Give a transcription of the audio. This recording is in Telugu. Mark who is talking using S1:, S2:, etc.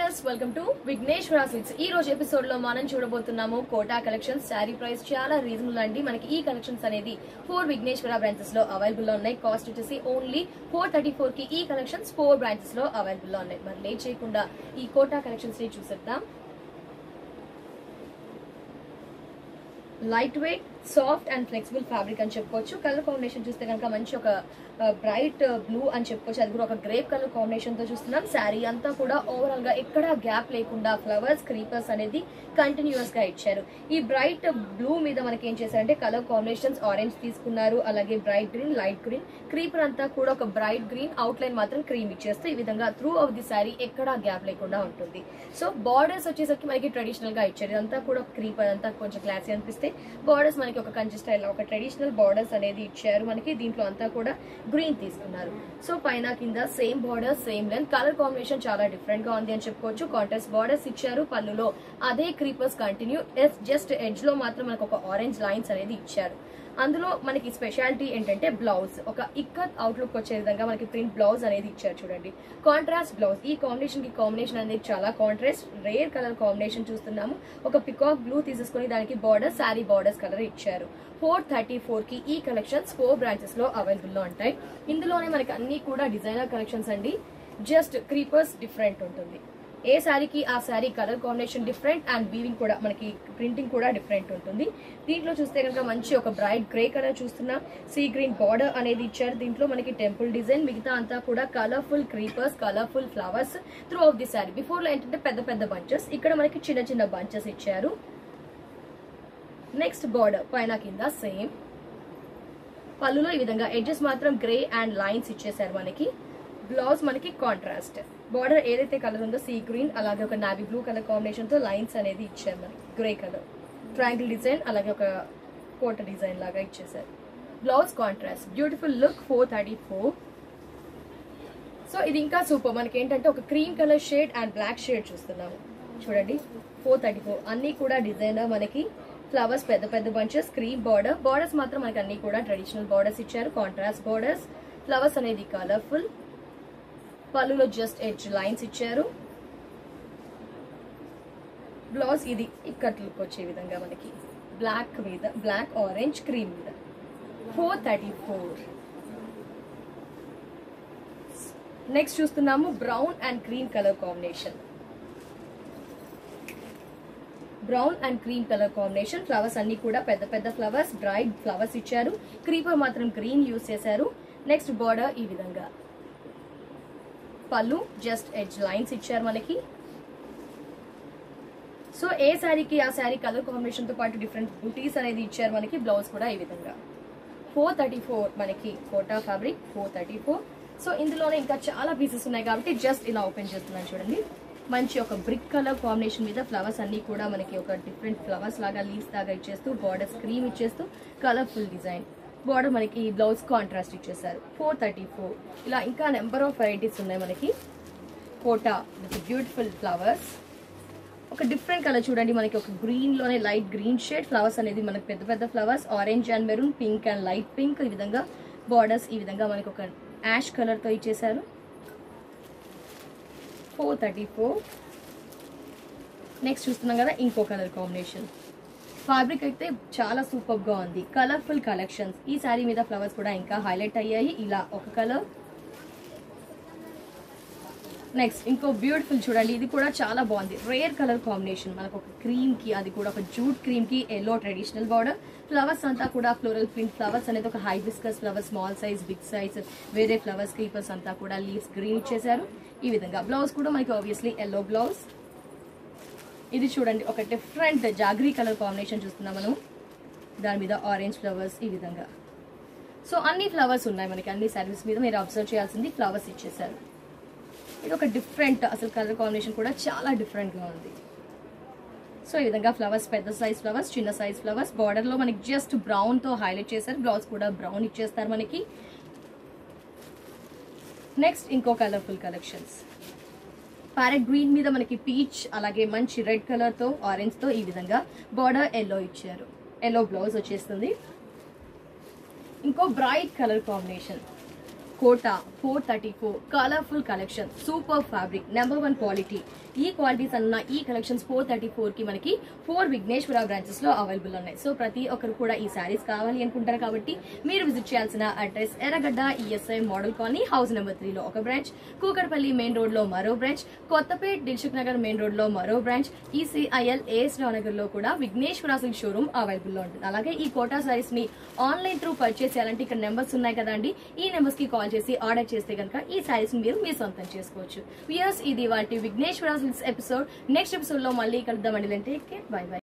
S1: viewers welcome to Vighneshwara silks ఈ రోజు ఎపిసోడ్ లో మనం చూడబోతున్నాము కోటా కలెక్షన్స్ శారీ ప్రైస్ చాలా రీజనబుల్ అండి మనకి ఈ కలెక్షన్స్ అనేది ఫోర్ విఘ్నేశ్వర బ్రాంచెస్ లో అవైలబుల్ లో ఉన్నాయి కాస్ట్ వచ్చేసి ఓన్లీ ఫోర్ థర్టీ ఫోర్ కి ఈ కలెక్షన్స్ ఫోర్ బ్రాంచెస్ లో అవైలబుల్ లో ఉన్నాయి మరి లేట్ చేయకుండా ఈ కోటా కలెక్షన్స్ ని చూసేద్దాం light weight soft and flexible fabric అని చెప్పుకోవచ్చు కలర్ కాంబినేషన్ చూస్తే కనుక మంచి ఒక బ్రైట్ బ్లూ అని చెప్పుకోవచ్చు అది కూడా ఒక గ్రేప్ కలర్ కాంబినేషన్ తో చూస్తున్నాం శారీ అంతా కూడా ఓవరాల్ గా ఎక్కడా గ్యాప్ లేకుండా ఫ్లవర్స్ క్రీపర్స్ అనేది కంటిన్యూస్ గా ఇచ్చారు ఈ బ్రైట్ బ్లూ మీద మనకి ఏం చేశారంటే కలర్ కాంబినేషన్స్ ఆరెంజ్ తీసుకున్నారు అలాగే bright green light green creeper అంతా కూడా ఒక బ్రైట్ గ్రీన్ అవుట్ లైన్ మాత్రం క్రీమ్ ఇచ్చేస్తూ ఈ విధంగా త్రూ ఆఫ్ ది శారీ ఎక్కడా గ్యాప్ లేకుండా ఉంటుంది సో బార్డర్స్ వచ్చేసరికి మనకి ట్రెడిషనల్ గా ఇచ్చారు ఇదంతా కూడా క్రీపర్ అంతా కొంచెం క్లాసీ అనిపిస్తే బార్డర్స్ మనకి ఒక కంచి స్టైల్ ఒక ట్రెడిషనల్ బార్డర్స్ అనేది ఇచ్చారు మనకి దీంట్లో అంతా కూడా గ్రీన్ తీసుకున్నారు సో పైన కింద same border same length colour combination చాలా డిఫరెంట్ గా ఉంది అని చెప్పుకోవచ్చు కాంట్రాస్ట్ బార్డర్స్ ఇచ్చారు పళ్ళులో అదే క్రీపర్స్ కంటిన్యూ జస్ట్ ఎడ్జ్ లో మాత్రం మనకు ఒక ఆరెంజ్ లైన్స్ అనేది ఇచ్చారు అందులో మనకి స్పెషాలిటీ ఏంటంటే బ్లౌజ్ ఒక ఇక్కత్ అవుట్లుక్ వచ్చే విధంగా మనకి ప్రింట్ బ్లౌజ్ అనేది ఇచ్చారు చూడండి కాంట్రాస్ట్ బ్లౌజ్ ఈ కాంబినేషన్ కి కాంబినేషన్ అనేది చాలా కాంట్రాస్ట్ రేర్ కలర్ కాంబినేషన్ చూస్తున్నాము ఒక పికాక్ బ్లూ తీసేసుకుని దానికి బార్డర్ శారీ బార్డర్స్ కలర్ ఇచ్చారు ఫోర్ థర్టీ ఫోర్ కి ఈ కలెక్షన్స్ ఫోర్ బ్రాంచెస్ లో అవైలబుల్ లో ఉంటాయి ఇందులోనే మనకి అన్ని కూడా డిజైనర్ కలెక్షన్స్ అండి జస్ట్ క్రీపర్స్ డిఫరెంట్ ఉంటుంది ఏ శారీకి ఆ sari colour combination different and weaving కూడా మనకి ప్రింటింగ్ కూడా డిఫరెంట్ ఉంటుంది దీంట్లో చూస్తే కనుక మంచి ఒక బ్రైట్ గ్రే కలర్ చూస్తున్నా సీ గ్రీన్ బార్డర్ అనేది ఇచ్చారు దీంట్లో మనకి టెంపుల్ డిజైన్ మిగతా అంతా కూడా colourful creepers colourful flowers through of the sari before లో ఏంటంటే పెద్ద పెద్ద బంచెస్ ఇక్కడ మనకి చిన్న చిన్న బంచెస్ ఇచ్చారు నెక్స్ట్ బార్డర్ పైన కింద సేమ్ పళ్ళులో ఈ విధంగా ఎడ్జెస్ మాత్రం గ్రే అండ్ లైన్స్ ఇచ్చేసారు మనకి బ్లౌజ్ మనకి కాంట్రాస్ట్ బార్డర్ ఏదైతే కలర్ ఉందో సీ గ్రీన్ అలాగే ఒక నావీ బ్లూ కలర్ కాంబినేషన్ తో లైన్స్ అనేది ఇచ్చారు మనకి గ్రే కలర్ ట్రయాంగిల్ డిజైన్ అలాగే ఒక కోట డిజైన్ లాగా ఇచ్చేసారు blouse contrast beautiful look four thirty four so ఇది ఇంకా సూపర్ మనకి ఏంటంటే ఒక cream colour shade and black shade చూస్తున్నాము చూడండి ఫోర్ థర్టీ ఫోర్ అన్ని కూడా డిజైనర్ మనకి ఫ్లవర్స్ పెద్ద పెద్ద బంచెస్ క్రీమ్ బార్డర్ బార్డర్స్ మాత్రం మనకి అన్ని కూడా ట్రెడిషనల్ బార్డర్స్ ఇచ్చారు కాంట్రాస్ట్ బార్డర్స్ ఫ్లవర్స్ అనేది కలర్ఫుల్ పళ్ళులో జస్ట్ ఎడ్జ్ లైన్స్ ఇచ్చారు బ్లౌజ్ ఇది ఇక్కట్ లుక్ వచ్చే విధంగా మనకి బ్లాక్ మీద బ్లాక్ ఆరెంజ్ క్రీమ్ మీద ఫోర్ థర్టీ ఫోర్ నెక్స్ట్ చూస్తున్నాము brown and cream colour combination brown and cream colour combination flowers అన్ని కూడా పెద్ద పెద్ద ఫ్లవర్స్ బ్రైట్ ఫ్లవర్స్ ఇచ్చారు క్రీపర్ మాత్రం గ్రీన్ యూస్ చేశారు నెక్స్ట్ బార్డర్ ఈ విధంగా పళ్ళు జస్ట్ ఎడ్జ్ లైన్స్ ఇచ్చారు మనకి సో ఏ శారీకి ఆ శారీ కలర్ కాంబినేషన్ తో పాటు డిఫరెంట్ బుటీస్ అనేది ఇచ్చారు మనకి బ్లౌజ్ కూడా ఈ విధంగా ఫోర్ థర్టీ ఫోర్ మనకి Kota fabric four thirty four so ఇందులోనే ఇంకా చాలా పీసెస్ ఉన్నాయి కాబట్టి జస్ట్ ఇలా ఓపెన్ చేస్తున్నాను చూడండి మంచి ఒక బ్రిక్ కలర్ కాంబినేషన్ మీద ఫ్లవర్స్ అన్ని కూడా మనకి ఒక డిఫరెంట్ ఫ్లవర్స్ లాగా లీవ్స్ లాగా ఇచ్చేస్తూ బార్డర్ స్క్రీమ్ ఇచ్చేస్తూ కలర్ఫుల్ డిజైన్ బార్డర్ మనకి బ్లౌజ్ కాంట్రాస్ట్ ఇచ్చేసారు ఫోర్ థర్టీ ఫోర్ ఇలా ఇంకా నెంబర్ ఆఫ్ వెరైటీస్ ఉన్నాయి మనకి కోటా విత్ బ్యూటిఫుల్ ఫ్లవర్స్ ఒక డిఫరెంట్ కలర్ చూడండి మనకి ఒక గ్రీన్ లోనే లైట్ గ్రీన్ షేడ్ ఫ్లవర్స్ అనేది మనకి పెద్ద పెద్ద flowers orange and maroon pink and light pink ఈ విధంగా బార్డర్స్ ఈ విధంగా మనకి ఒక యాష్ కలర్ తో ఇచ్చేసారు ఫోర్ థర్టీ ఫోర్ నెక్స్ట్ చూస్తున్నాం కదా ఇంకో కలర్ కాంబినేషన్ ఫ్యాబ్రిక్ అయితే చాలా సూపర్ గా ఉంది కలర్ఫుల్ కలెక్షన్స్ ఈ శారీ మీద ఫ్లవర్స్ కూడా ఇంకా హైలైట్ అయ్యాయి ఇలా ఒక కలర్ నెక్స్ట్ ఇంకో బ్యూటిఫుల్ చూడండి ఇది కూడా చాలా బాగుంది రేర్ కలర్ కాంబినేషన్ మనకు ఒక క్రీమ్ కి అది కూడా ఒక జూట్ క్రీమ్ కి ఎల్లో ట్రెడిషనల్ బార్డర్ ఫ్లవర్స్ అంతా కూడా ఫ్లోరల్ ప్రింట్ ఫ్లవర్స్ అనేది ఒక hibiscus flowers small size big size వేరే ఫ్లవర్స్ క్రీపర్స్ అంతా కూడా లీవ్స్ గ్రీన్ ఇచ్చేసారు ఈ విధంగా బ్లౌజ్ కూడా మనకి ఆబ్వియస్లీ ఎల్లో బ్లౌజ్ ఇది చూడండి ఒక డిఫరెంట్ జాగ్రీ కలర్ కాంబినేషన్ చూస్తున్నాం మనం దాని మీద ఆరెంజ్ ఫ్లవర్స్ ఈ విధంగా సో అన్ని ఫ్లవర్స్ ఉన్నాయి మనకి అన్ని సర్వీస్ మీద మీరు అబ్జర్వ్ చేయాల్సింది ఫ్లవర్స్ ఇచ్చేసారు ఇది ఒక డిఫరెంట్ అసలు కలర్ కాంబినేషన్ కూడా చాలా డిఫరెంట్గా ఉంది సో ఈ విధంగా ఫ్లవర్స్ పెద్ద సైజ్ ఫ్లవర్స్ చిన్న సైజ్ ఫ్లవర్స్ బార్డర్ లో మనకి జస్ట్ బ్రౌన్ తో హైలైట్ చేశారు బ్లౌజ్ కూడా బ్రౌన్ ఇచ్చేస్తారు మనకి నెక్స్ట్ ఇంకో కలర్ఫుల్ కలెక్షన్స్ ప్యారెట్ గ్రీన్ మీద మనకి పీచ్ అలాగే మంచి రెడ్ కలర్ తో ఆరెంజ్ తో ఈ విధంగా బార్డర్ ఎల్లో ఇచ్చారు ఎల్లో బ్లౌజ్ వచ్చేస్తుంది ఇంకో bright colour combination Kota four thirty four colourful collection super fabric number one quality ఈ క్వాలిటీస్ అన్న ఈ కలెక్షన్స్ ఫోర్ థర్టీ ఫోర్ కి మనకి ఫోర్ విఘ్నేశ్వర బ్రాంచెస్ లో అవైలబుల్ ఉన్నాయి సో ప్రతి ఒక్కరు కూడా ఈ శారీస్ కావాలి అనుకుంటారు కాబట్టి మీరు విజిట్ చేయాల్సిన address Erragadda ESI model colony house number three లో ఒక బ్రాంచ్ కూకట్పల్లి మెయిన్ రోడ్ లో మరో branch Kothapet Dilsukh Nagar main road లో మరో బ్రాంచ్ ఈసీఐఎల్ ఏఎస్ రావు నగర్ లో కూడా విఘ్నేశ్వర సిల్క్ షోరూమ్ అవైలబుల్ లో ఉంటుంది అలాగే ఈ కోటా సారీస్ ని ఆన్లైన్ త్రూ పర్చేస్ చేయాలంటే ఇక్కడ నెంబర్స్ ఉన్నాయి కదండి ఈ నెంబర్స్ కి కాల్ చేసి ఆర్డర్ చేస్తే కనుక ఈ సారీస్ మీరు మీ సొంతం చేసుకోవచ్చు వియర్స్ ఇది వాటి Vigneshwara silks episode next episode లో మళ్ళీ కలుద్దామండి అంటే బై బై